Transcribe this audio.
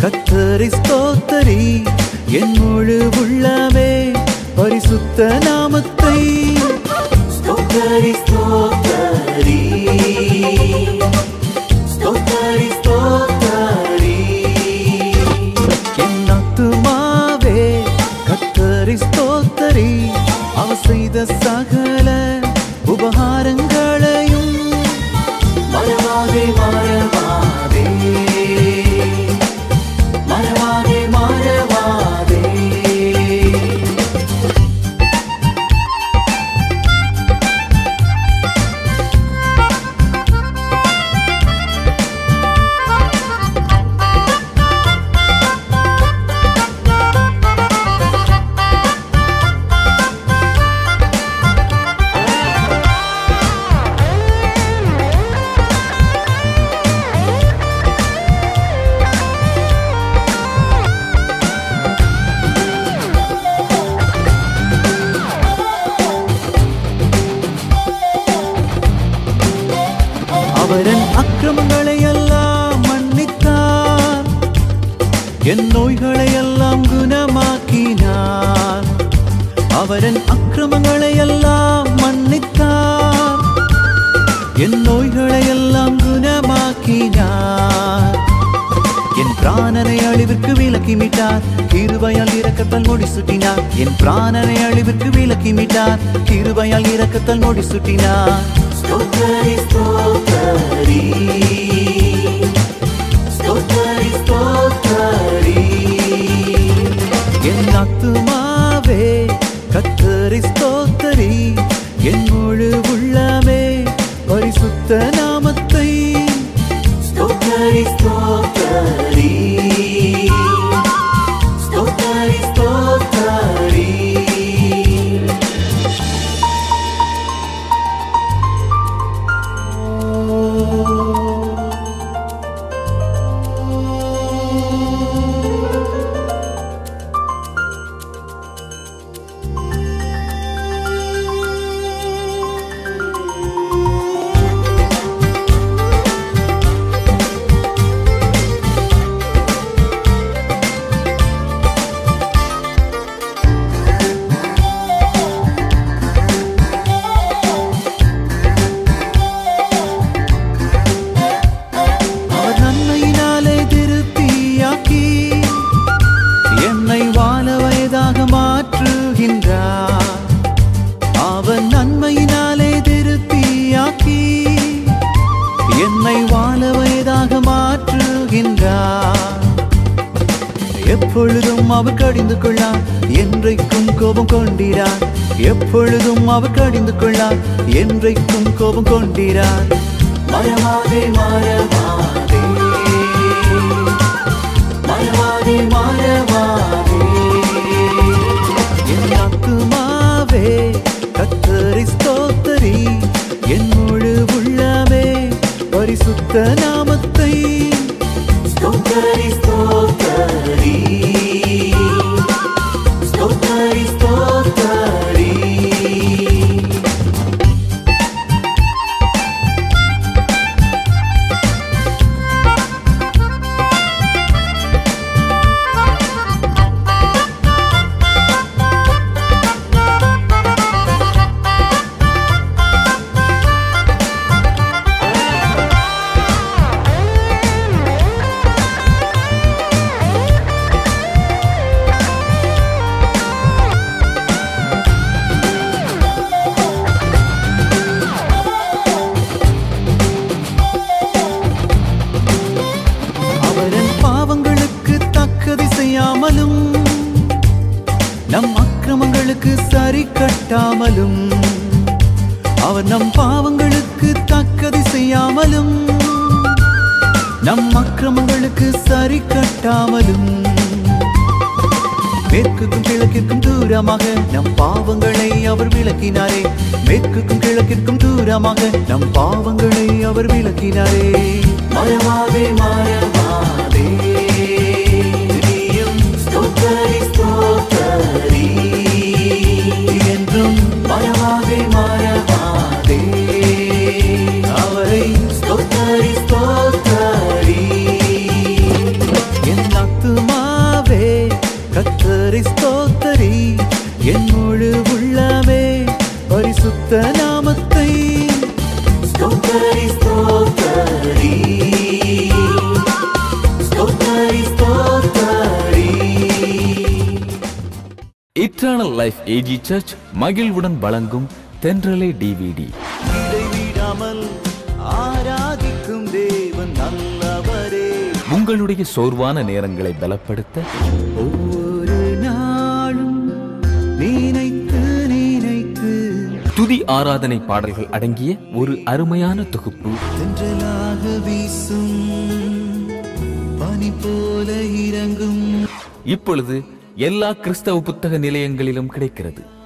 கத்தரி ஸ்தோத்தரி என் முழு உள்ளமே பரிசுத்த நாமத்தை ஸ்தோத்தரி ஸ்தோத்தரி ஸ்தோத்தரி ஸ்தோத்தரி என் ஆத்துமாவே கத்தரி ஸ்தோத்தரி அவ செய்த சகல உபகாரங்களையும் மறவாதே மறவாதே மறவாதே மறவாதே அவரன் அக்கிரமங்களை எல்லாம் மன்னித்தார் என் நோய்களை எல்லாம் குணமாக்கினார் அவரன் அக்கிரமங்களை எல்லாம் மன்னித்தார் என் நோய்களை எல்லாம் குணமாக்கினார் என் பிராணனை அழிவிற்கு விலக்கி மீட்டார் கிருபையால் இரக்கத்தால் முடி சுட்டினார் என் பிராணனை அழிவிற்கு விலக்கி மீட்டார் கிருபையால் இரக்கத்தால் முடி சுட்டினார் ஸ்தோத்தரி ஸ்தோத்தரி ஸ்தோத்தரி ஸ்தோத்தரி என் ஆத்துமாவே கத்தரி ஸ்தோத்தரி என் முழு உள்ளமே பரிசுத்த நாமத்தை ஸ்தோத்தரி ஸ்தோத்தரி ஸ்தோத்தரி ஸ்தோத்தரி அவர் நன்மையினாலே திருப்தியாக்கி என்னை வாழ வயதாக மாற்றுகின்றார் அவர் நன்மையினாலே திருப்தியாக்கி என்னை வாழ வயதாக மாற்றுகின்றார் எப்பொழுதும் அவர் கடிந்து கொள்ளார் என்றைக்கும் கோபம் கொண்டிரார் எப்பொழுதும் அவர் கடிந்து கொள்ளார் என்றைக்கும் கோபம் கொண்டிரார் மறவாதே மறவாதே மறவாதே மறவாதே என் ஆத்துமாவே கத்தரி ஸ்தோத்தரி என் முழு உள்ளமே பரிசுத்த நாமத்தை ஸ்தோத்தரி ஸ்தோத்தரி ஸ்தோத்தரி ஸ்தோத்தரி அவரன் பாவங்களுக்கு தக்கதை செய்யாமலும் நம் அக்கிரமங்களுக்கு சரி கட்டாமலும் அவர் நம் பாவங்களுக்கு தக்கதை செய்யாமலும் நம் அக்கிரமங்களுக்கு சரி கட்டாமலும் மேற்குக்கும் கிழக்கிற்கும் தூரமாக நம் பாவங்களை அவர் விளக்கினாரே மேற்குக்கும் கிழக்கிற்கும் தூரமாக நம் பாவங்களை அவர் விளக்கினாரே மறவாதே மறவாதே நீயும் ஸ்தோத்தரி ஸ்தோத்தரி என்றும் மறவாதே மறவாதே அவரை ஸ்தோத்தரி ஸ்தோத்தரி என் கத்தரி ஸ்தோத்தரி என் முழு உள்ளமே பரிசுத்த நாமத்தை ஸ்தோத்தரி ஸ்தோத்தரி ஸ்தோத்தரி ஸ்தோத்தரி இட்டர்னல் லைஃப் ஏஜி சர்ச் மகிழ்வுடன் வழங்கும் தென்றலே டிவிடி இடைவிடாமல் ஆராதிக்கும் தேவன் நல்லவரே உங்களுடைய சோர்வான நேரங்களை பலப்படுத்த ஒவ்வொரு நாளும் நினைத்து நினைத்து துதி ஆராதனை பாடல்கள் அடங்கிய ஒரு அருமையான தொகுப்பு தென்றலாக வீசும் பனி போல இறங்கும் இப்பொழுது எல்லா கிறிஸ்தவ புத்தக நிலையங்களிலும் கிடைக்கிறது